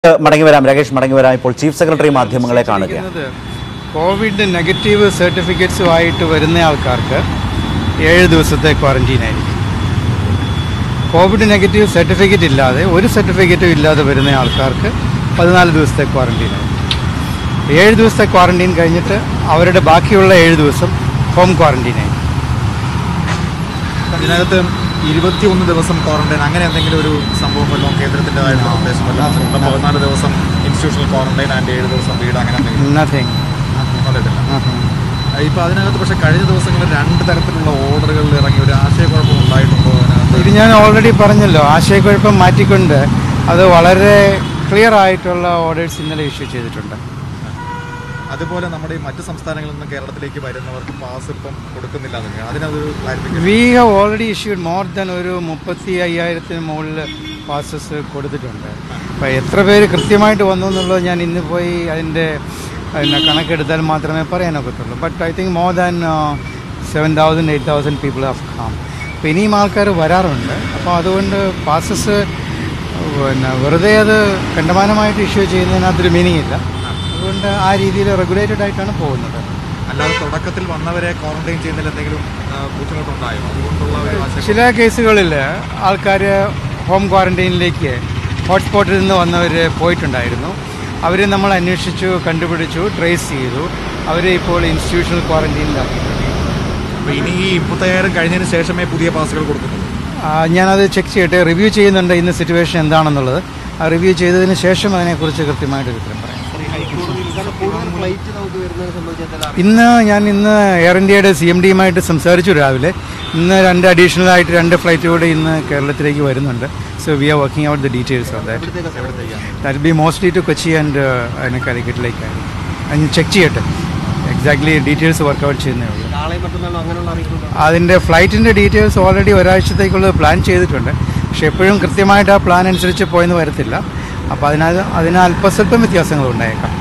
മടങ്ങി വരാം രാകേഷ് മടങ്ങി വരാം ഇപ്പോൾ ചീഫ് സെക്രട്ടറി മാധ്യമങ്ങളെ കാണുകയാണ് ചെയ്യുന്നത് കോവിഡ് നെഗറ്റീവ് സർട്ടിഫിക്കറ്റ്സുമായിട്ട് വരുന്ന ആൾക്കാർക്ക് ഏഴ് ദിവസത്തെ ക്വാറന്റീൻ ആയിരിക്കും കോവിഡ് നെഗറ്റീവ് സർട്ടിഫിക്കറ്റ് ഇല്ലാതെ ഒരു സർട്ടിഫിക്കറ്റും ഇല്ലാതെ വരുന്ന ആൾക്കാർക്ക് പതിനാല് ദിവസത്തെ ക്വാറന്റീൻ ആയിരിക്കും ഏഴ് ദിവസത്തെ ക്വാറന്റീൻ കഴിഞ്ഞിട്ട് അവരുടെ ബാക്കിയുള്ള ഏഴ് ദിവസം ഹോം ക്വാറന്റീൻ ആയിരിക്കും ഇതിനകത്ത് ഇരുപത്തിയൊന്ന് ദിവസം ക്വാറന്റൈൻ അങ്ങനെ എന്തെങ്കിലും ഒരു സംഭവം വല്ലതും കേന്ദ്രത്തിൻ്റെതായിട്ടുള്ള നിർദ്ദേശം വല്ലതും ഉണ്ടോ? പതിനാല് ദിവസം ഇൻസ്റ്റിറ്റ്യൂഷണൽ ക്വാറന്റൈൻ ആൻഡ് ഏഴ് ദിവസം വീട് അങ്ങനെ എന്തെങ്കിലും നത്തിങ് വന്നിട്ടില്ല ഇപ്പൊ അതിനകത്ത് പക്ഷെ കഴിഞ്ഞ ദിവസങ്ങളിൽ രണ്ട് തരത്തിലുള്ള ഓർഡറുകളിൽ ഇറങ്ങി ഒരു ആശയക്കുഴപ്പം ഉണ്ടായിട്ടുണ്ടോ അതിനകത്ത് ഇത് ഞാൻ ഓൾറെഡി പറഞ്ഞല്ലോ ആശയക്കുഴപ്പം മാറ്റിക്കൊണ്ട് അത് വളരെ ക്ലിയർ ആയിട്ടുള്ള ഓർഡേഴ്സ് ഇന്നലെ ഇഷ്യൂ ചെയ്തിട്ടുണ്ട് അതുപോലെ നമ്മുടെ ഈ മറ്റ് സംസ്ഥാനങ്ങളിൽ നിന്ന് കേരളത്തിലേക്ക് വരുന്നവർക്ക് പാസ് ഇപ്പം കൊടുക്കുന്നില്ല എന്ന് അതിനതൊരു clarification we have already issued more than ഒരു മുപ്പത്തി അയ്യായിരത്തിന് മുകളിൽ പാസസ് കൊടുത്തിട്ടുണ്ട് അപ്പോൾ എത്ര പേര് കൃത്യമായിട്ട് വന്നു എന്നുള്ളത് ഞാൻ ഇന്ന് പോയി അതിൻ്റെ പിന്നെ കണക്കെടുത്താൽ മാത്രമേ പറയാനൊക്കത്തുള്ളൂ but I think more than seven thousand eight thousand people have come അപ്പോൾ ഇനിയും ആൾക്കാർ വരാറുണ്ട് അപ്പോൾ അതുകൊണ്ട് പാസസ് പിന്നെ വെറുതെ അത് കണ്ടമാനമായിട്ട് ഇഷ്യൂ ചെയ്യുന്നതിനകത്തൊരു മീനിങ് ഇല്ല അതുകൊണ്ട് ആ രീതിയിൽ റെഗുലേറ്റഡ് ആയിട്ടാണ് പോകുന്നത് അല്ലാതെ തുടക്കത്തിൽ വന്നവരെ ക്വാറന്റൈൻ ചെയ്യുന്നതിൽ എന്തെങ്കിലും ആ, ബുദ്ധിമുട്ടുണ്ടായോ അതുകൊണ്ടുള്ള ഒരു ആശയം ചില കേസുകളിൽ ആൾക്കാർ ഹോം ക്വാറന്റൈനിലേക്ക് ഹോട്ട്സ്പോട്ടിൽ നിന്ന് വന്നവർ പോയിട്ടുണ്ടായിരുന്നു അവരെ നമ്മൾ അന്വേഷിച്ചു കണ്ടുപിടിച്ചു ട്രേസ് ചെയ്തു അവരെ ഇപ്പോൾ ഇൻസ്റ്റിറ്റ്യൂഷണൽ ക്വാറന്റൈനിലാക്കിയിട്ടുണ്ട് അപ്പൊ ഇനി ഈ മുപ്പത്തയ്യായിരം കഴിഞ്ഞതിന് ശേഷമേ പുതിയ പാസുകൾ കൊടുക്കുന്നുള്ളൂ ആ, ഞാനത് ചെക്ക് ചെയ്യട്ടെ റിവ്യൂ ചെയ്യുന്നുണ്ട് ഇന്ന് സിറ്റുവേഷൻ എന്താണെന്നുള്ളത് ആ റിവ്യൂ ചെയ്തതിന് ശേഷം അതിനെക്കുറിച്ച് കൃത്യമായിട്ട് ഉത്തരം പറയാം ഇന്ന് ഞാൻ ഇന്ന് എയർ ഇന്ത്യയുടെ സി എം ഡിയുമായിട്ട് സംസാരിച്ചു രാവിലെ ഇന്ന് രണ്ട് അഡീഷണൽ ആയിട്ട് രണ്ട് ഫ്ലൈറ്റ് കൂടെ ഇന്ന് കേരളത്തിലേക്ക് വരുന്നുണ്ട് so we are working out the details of that that be mostly to Kochi and അതിന് കാലിക്കറ്റിലേക്കാണ് അത് ചെക്ക് ചെയ്യട്ടെ എക്സാക്ട്ലി ഡീറ്റെയിൽസ് വർക്കൗട്ട് ചെയ്യുന്നേ ഉള്ളൂ അതിൻ്റെ ഫ്ലൈറ്റിൻ്റെ ഡീറ്റെയിൽസ് ഓൾറെഡി ഒരാഴ്ചത്തേക്കുള്ളത് പ്ലാൻ ചെയ്തിട്ടുണ്ട് പക്ഷെ എപ്പോഴും കൃത്യമായിട്ട് ആ പ്ലാൻ അനുസരിച്ച് പോയെന്ന് വരത്തില്ല അപ്പോൾ അതിനകത്ത് അതിന് അല്പസ്വല്പം വ്യത്യാസങ്ങൾ ഉണ്ടായേക്കാം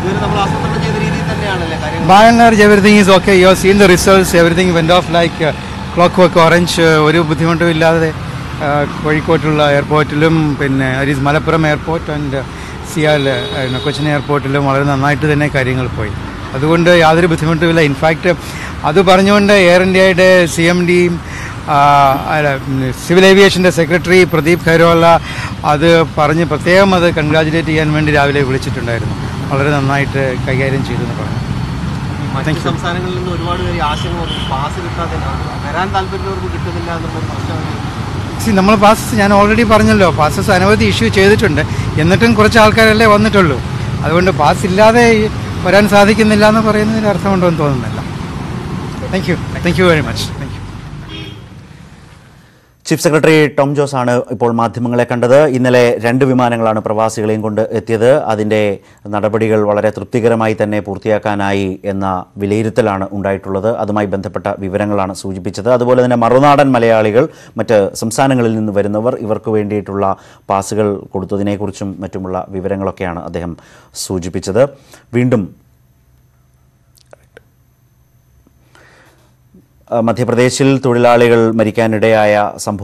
by and large everything is okay you seen the results everything went off like clockwork ഓറഞ്ച് ഒരു ബുദ്ധിമുട്ടും ഇല്ലാതെ ആ, കോഴിക്കോട്ടുള്ള എയർപോർട്ടിലും പിന്നെ അരീസ് മലപ്പുറം എയർപോർട്ട് ആൻഡ് സിയാൽ ആ, കൊച്ചിൻ എയർപോർട്ടിലും വളരെ നന്നായിട്ട് തന്നെ കാര്യങ്ങൾ പോയി അതുകൊണ്ട് യാതൊരു ബുദ്ധിമുട്ടുമില്ല ഇൻഫാക്റ്റ് അത് പറഞ്ഞുകൊണ്ട് എയർ ഇന്ത്യയുടെ സി എം ഡിയും സിവിൽ ഏവിയേഷൻ്റെ സെക്രട്ടറി പ്രദീപ് ഖൈരോല അത് പറഞ്ഞ് പ്രത്യേകം അത് കൺഗ്രാജുലേറ്റ് ചെയ്യാൻ വേണ്ടി രാവിലെ വിളിച്ചിട്ടുണ്ടായിരുന്നു വളരെ നന്നായിട്ട് കൈകാര്യം ചെയ്തു എന്ന് പറഞ്ഞു മറ്റ് സംസ്ഥാനങ്ങളിൽ നിന്ന് ഒരുപാട് പേര് ആശങ്ക പാസ് കിട്ടാതെ വരാൻ താല്പര്യമുള്ളവർക്ക് കിട്ടുന്നില്ല എന്നുള്ള പ്രശ്നം സി നമ്മൾ പാസസ് ഞാൻ ഓൾറെഡി പറഞ്ഞല്ലോ പാസസ് അനവധി ഇഷ്യൂ ചെയ്തിട്ടുണ്ട് എന്നിട്ടും കുറച്ച് ആൾക്കാരല്ലേ വന്നിട്ടുള്ളൂ അതുകൊണ്ട് പാസ് ഇല്ലാതെ ഈ വരാൻ സാധിക്കുന്നില്ല എന്ന് പറയുന്നതിന് അർത്ഥമുണ്ടോ എന്ന് തോന്നുന്നില്ല thank you thank you very much thank you chief secretary Tom Jose ആണ് ഇപ്പോൾ മാധ്യമങ്ങളെ കണ്ടത് ഇന്നലെ രണ്ട് വിമാനങ്ങളാണ് പ്രവാസികളെയും കൊണ്ട് എത്തിയത് അതിൻ്റെ നടപടികൾ വളരെ തൃപ്തികരമായി തന്നെ പൂർത്തിയാക്കാനായി എന്ന വിലയിരുത്തലാണ് ഉണ്ടായിട്ടുള്ളത് അതുമായി ബന്ധപ്പെട്ട വിവരങ്ങളാണ് സൂചിപ്പിച്ചത് അതുപോലെ തന്നെ മറുനാടൻ മലയാളികൾ മറ്റ് സംസ്ഥാനങ്ങളിൽ നിന്ന് വരുന്നവർ ഇവർക്ക് വേണ്ടിയിട്ടുള്ള പാസുകൾ കൊടുത്തതിനെക്കുറിച്ചും മറ്റുമുള്ള വിവരങ്ങളൊക്കെയാണ് അദ്ദേഹം സൂചിപ്പിച്ചത് വീണ്ടും ആ, മധ്യപ്രദേശിൽ തൊഴിലാളികൾ മരിക്കാനിടയായ സംഭവം